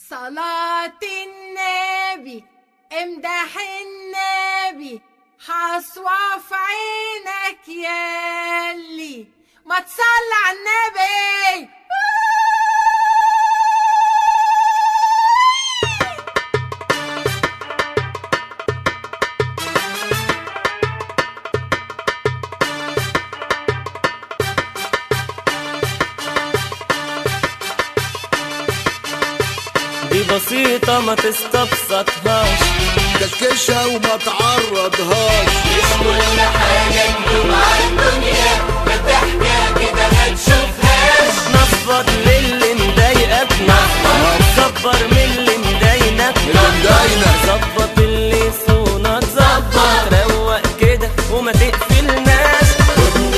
صلاة النبي امدح النبي حصوى في عينك يالي ما تصلي على النبي دي بسيطة ما تستبسطهاش كشكشها وما تعرضهاش مش كل حاجة تدوم على الدنيا بالضحكة كده ما تشوفهاش نفض للي مضايقك كبر من اللي مضايقك اللي مضايقك. ظبط اللي صونك ظبط روق كده وما تقفلناش خدني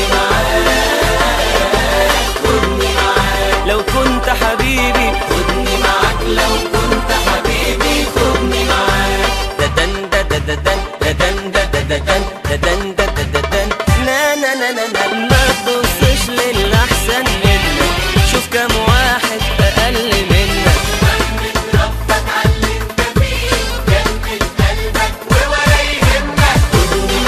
معاك خدني معاك لو كنت حبيبي خدني معاك لو كنت حبيبي خدني معاك ددن دددن ددن دددن ددن دددن نا نا نا نا نا ما تبصش للأحسن منك شوف كم واحد أقل منك احمد ربك على اللي انت فيه جمد قلبك ولا يهمك خدني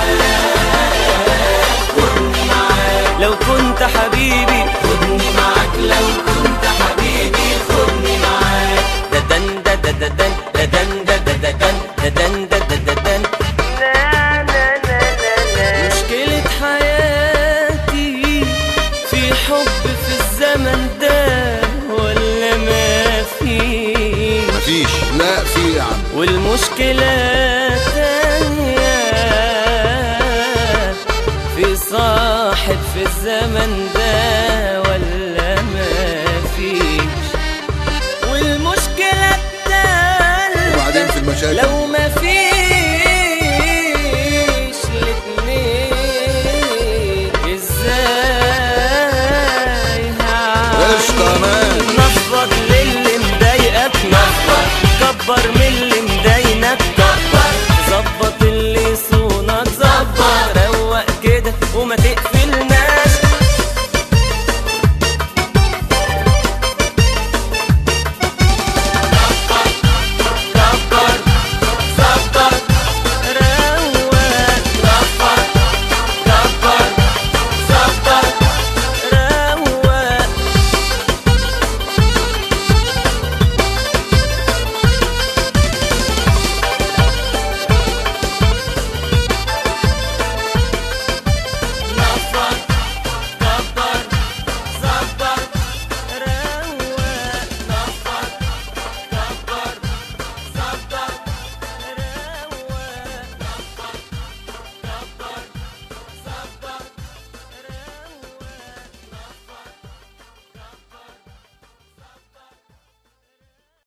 معاك خدني معاك لو كنت حبيبي خدني معاك لو كنت حبيبي خدني معاك ددن دددن ددن دددن ددن دددن مشكلة حياتي في حب في الزمن ده ولا ما فيش مفيش لا في يا عم والمشكلة تانية في صاحب في الزمن ده ولا ما فيش والمشكلة التالتة وبعدين في المشاكل لو ما فيش الاتنين ازاي هعمل قشطة مان. نفض للي مضايقك نفض كبر من